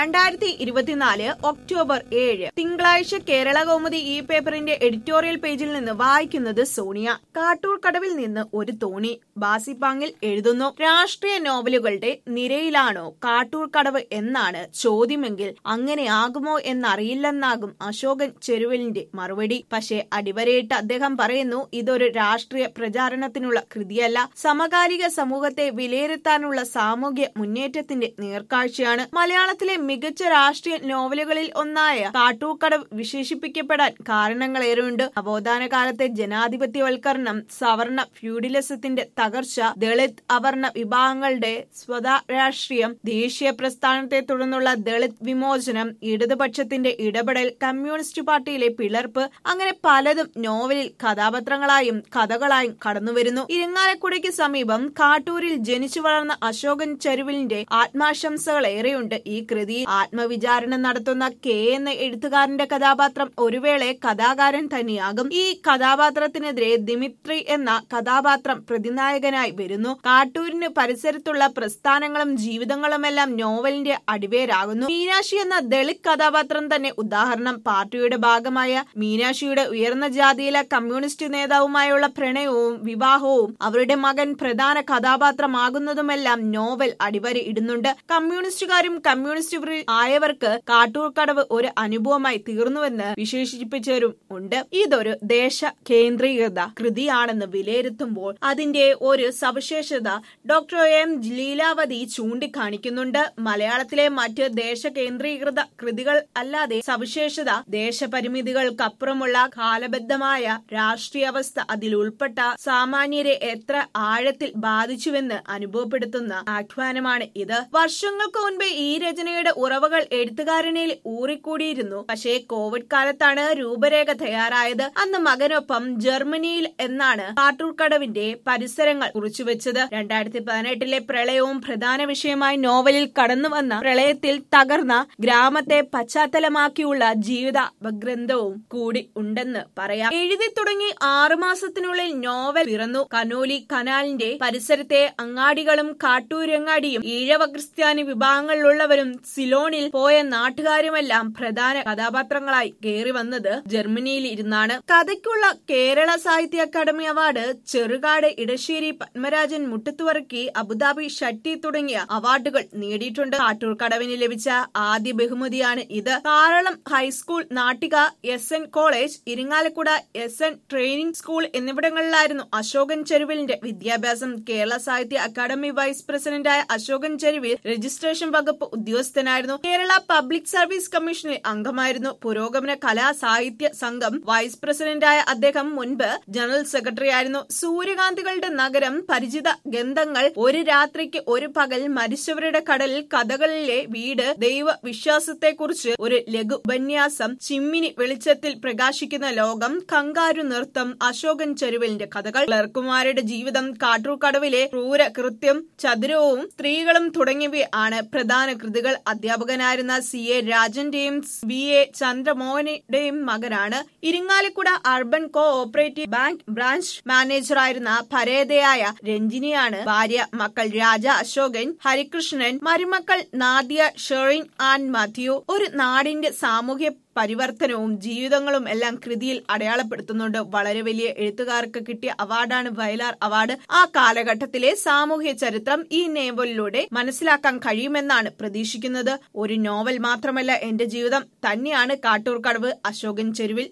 രണ്ടായിരത്തി ഇരുപത്തിനാല് ഒക്ടോബർ ഏഴ് തിങ്കളാഴ്ച കേരള കൗമുദി ഈ പേപ്പറിന്റെ എഡിറ്റോറിയൽ പേജിൽ നിന്ന് വായിക്കുന്നത് സോണിയ കാട്ടൂർ കടവിൽ നിന്ന് ഒരു തോണി ബാസിപ്പാങ്ങിൽ എഴുതുന്നു രാഷ്ട്രീയ നോവലുകളുടെ നിരയിലാണോ കാട്ടൂർ കടവ് എന്നാണ് ചോദ്യമെങ്കിൽ അങ്ങനെയാകുമോ എന്നറിയില്ലെന്നാകും അശോകൻ ചെരുവലിന്റെ മറുപടി പക്ഷേ അടിവരയിട്ട് അദ്ദേഹം പറയുന്നു ഇതൊരു രാഷ്ട്രീയ പ്രചാരണത്തിനുള്ള കൃതിയല്ല സമകാലിക സമൂഹത്തെ വിലയിരുത്താനുള്ള സാമൂഹ്യ മുന്നേറ്റത്തിന്റെ നേർക്കാഴ്ചയാണ് മലയാളത്തിലെ മികച്ച രാഷ്ട്രീയ നോവലുകളിൽ ഒന്നായ കാട്ടൂർക്കടവ് വിശേഷിപ്പിക്കപ്പെടാൻ കാരണങ്ങളേറെയുണ്ട് നവോത്ഥാന കാലത്തെ ജനാധിപത്യവൽക്കരണം സവർണ ഫ്യൂഡലിസത്തിന്റെ തകർച്ച ദളിത് അവർണ വിഭാഗങ്ങളുടെ സ്വതാ രാഷ്ട്രീയം ദേശീയ പ്രസ്ഥാനത്തെ തുടർന്നുള്ള ദളിത് വിമോചനം ഇടതുപക്ഷത്തിന്റെ ഇടപെടൽ കമ്മ്യൂണിസ്റ്റ് പാർട്ടിയിലെ പിളർപ്പ് അങ്ങനെ പലതും നോവലിൽ കഥാപാത്രങ്ങളായും കഥകളായും കടന്നുവരുന്നു ഇരിങ്ങാലക്കുടയ്ക്ക് സമീപം കാട്ടൂരിൽ ജനിച്ചു വളർന്ന അശോകൻ ചരുവിലിന്റെ ആത്മാശംസകൾ ഏറെയുണ്ട് ഈ കൃതിയിൽ ആത്മവിചാരണ നടത്തുന്ന കെ എന്ന എഴുത്തുകാരന്റെ കഥാപാത്രം ഒരു വേള കഥാകാരൻ തന്നെയാകും ഈ കഥാപാത്രത്തിനെതിരെ ദിമിത്രി എന്ന കഥാപാത്രം പ്രതിനായകനായി വരുന്നു കാട്ടൂരിന് പരിസരത്തുള്ള പ്രസ്ഥാനങ്ങളും ജീവിതങ്ങളുമെല്ലാം നോവലിന്റെ അടിവേരാകുന്നു മീനാക്ഷി എന്ന ദളിത് കഥാപാത്രം തന്നെ ഉദാഹരണം പാർട്ടിയുടെ ഭാഗമായ മീനാക്ഷിയുടെ ഉയർന്ന ജാതിയിലെ കമ്മ്യൂണിസ്റ്റ് നേതാവുമായുള്ള പ്രണയവും വിവാഹവും അവരുടെ മകൻ പ്രധാന കഥാപാത്രമാകുന്നതുമെല്ലാം നോവൽ അടിവര ഇടുന്നുണ്ട് കമ്മ്യൂണിസ്റ്റുകാരും കമ്മ്യൂണിസ്റ്റ് വിരുദ്ധ ആയവർക്ക് കാട്ടൂർക്കടവ് ഒരു അനുഭവമായി തീർന്നുവെന്ന് വിശേഷിപ്പിച്ചവരും ഉണ്ട് ഇതൊരു ദേശ കേന്ദ്രീകൃത കൃതിയാണെന്ന് വിലയിരുത്തുമ്പോൾ അതിന്റെ ഒരു സവിശേഷത ഡോക്ടർ എം ലീലാവതി ചൂണ്ടിക്കാണിക്കുന്നുണ്ട് മലയാളത്തിലെ മറ്റ് ദേശ കേന്ദ്രീകൃത കൃതികൾ അല്ലാതെ സവിശേഷത ദേശപരിമിതികൾക്കപ്പുറമുള്ള കാലബദ്ധമായ രാഷ്ട്രീയാവസ്ഥ അതിൽ ഉൾപ്പെട്ട സാമാന്യരെ എത്ര ആഴത്തിൽ ബാധിച്ചുവെന്ന് അനുഭവപ്പെടുത്തുന്ന ആഖ്യാനമാണ് ഇത് വർഷങ്ങൾക്ക് മുൻപ് ഈ രചനയുടെ ഉറവകൾ എഴുത്തുകാരനിൽ ഊറിക്കൂടിയിരുന്നു പക്ഷേ കോവിഡ് കാലത്താണ് രൂപരേഖ തയ്യാറായത് അന്ന് മകനൊപ്പം ജർമ്മനിയിൽ എന്നാണ് കാട്ടൂർക്കടവിന്റെ പരിസരങ്ങൾ കുറിച്ചുവെച്ചത് രണ്ടായിരത്തി പതിനെട്ടിലെ പ്രളയവും പ്രധാന വിഷയമായി നോവലിൽ കടന്നുവന്ന പ്രളയത്തിൽ തകർന്ന ഗ്രാമത്തെ പശ്ചാത്തലമാക്കിയുള്ള ജീവിത ഗ്രന്ഥവും കൂടി ഉണ്ടെന്ന് പറയാം എഴുതി തുടങ്ങി ആറുമാസത്തിനുള്ളിൽ നോവൽ പിറന്നു കനോലി കനാലിന്റെ പരിസരത്തെ അങ്ങാടികളും കാട്ടൂരങ്ങാടിയും ഈഴവ ക്രിസ്ത്യാനി വിഭാഗങ്ങളിലുള്ളവരും സിലോണിൽ പോയ നാട്ടുകാരുമെല്ലാം പ്രധാന കഥാപാത്രങ്ങളായി കയറി വന്നത് ജർമ്മനിയിൽ ഇരുന്നാണ് കഥയ്ക്കുള്ള കേരള സാഹിത്യ അക്കാദമി അവാർഡ് ചെറുകാട് ഇടശ്ശേരി പത്മരാജൻ മുട്ടത്തുവർക്കി അബുദാബി ഷട്ടി തുടങ്ങിയ അവാർഡുകൾ നേടിയിട്ടുണ്ട് കാട്ടൂർ കടവിന് ലഭിച്ച ആദ്യ ബഹുമതിയാണ് ഇത് Karalam high school Nattika S N college Irinjalakuda S N training school എന്നിവിടങ്ങളിലായിരുന്നു അശോകൻ ചെരുവിലിന്റെ വിദ്യാഭ്യാസം കേരള സാഹിത്യ അക്കാദമി വൈസ് പ്രസിഡന്റായ അശോകൻ ചെരുവിൽ രജിസ്ട്രേഷൻ വകുപ്പ് ഉദ്യോഗസ്ഥനായിരുന്നു കേരള പബ്ലിക് സർവീസ് കമ്മീഷനിൽ അംഗമായിരുന്നു പുരോഗമന കലാ സാഹിത്യ സംഘം വൈസ് പ്രസിഡന്റായ അദ്ദേഹം മുൻപ് ജനറൽ സെക്രട്ടറി ആയിരുന്നു സൂര്യകാന്തികളുടെ നഗരം പരിചിത ഗന്ധങ്ങൾ ഒരു രാത്രിക്ക് ഒരു പകൽ മരിച്ചവരുടെ കടലിൽ കഥകളിലെ വീട് ദൈവ വിശ്വാസത്തെക്കുറിച്ച് ഒരു ലഘു ഉപന്യാസം ചിമ്മിനി വെളിച്ചത്തിൽ പ്രകാശിക്കുന്ന ലോകം കങ്കാരു നൃത്തം അശോകൻ ചെരുവലിന്റെ കഥകൾ ക്ലർക്കുമാരുടെ ജീവിതം കാട്ടൂർക്കടവിലെ ക്രൂര കൃത്യം ചതുരവും സ്ത്രീകളും തുടങ്ങിയവയാണ് പ്രധാന കൃതികൾ അധ്യാപകനായിരുന്ന സി എ രാജന്റെയും വി എ ചന്ദ്രമോഹനുടെയും മകനാണ് Irinjalakuda urban cooperative bank branch മാനേജറായിരുന്ന പരേതയായ രഞ്ജിനിയാണ് ഭാര്യ മക്കൾ രാജ അശോകൻ ഹരികൃഷ്ണൻ മരുമക്കൾ നാദിയ ഷെറിൻ ആൻഡ് മാത്യു ഒരു നാടിന്റെ സാമൂഹ്യ പരിവർത്തനവും ജീവിതങ്ങളും എല്ലാം കൃതിയിൽ അടയാളപ്പെടുത്തുന്നുണ്ട് വളരെ വലിയ എഴുത്തുകാർക്ക് കിട്ടിയ അവാർഡാണ് വയലാർ അവാർഡ് ആ കാലഘട്ടത്തിലെ സാമൂഹ്യ ചരിത്രം ഈ നോവലിലൂടെ മനസ്സിലാക്കാൻ കഴിയുമെന്നാണ് പ്രതീക്ഷിക്കുന്നത് ഒരു നോവൽ മാത്രമല്ല എന്റെ ജീവിതം തന്നെയാണ് കാട്ടൂർക്കടവ് അശോകൻ ചെരുവിൽ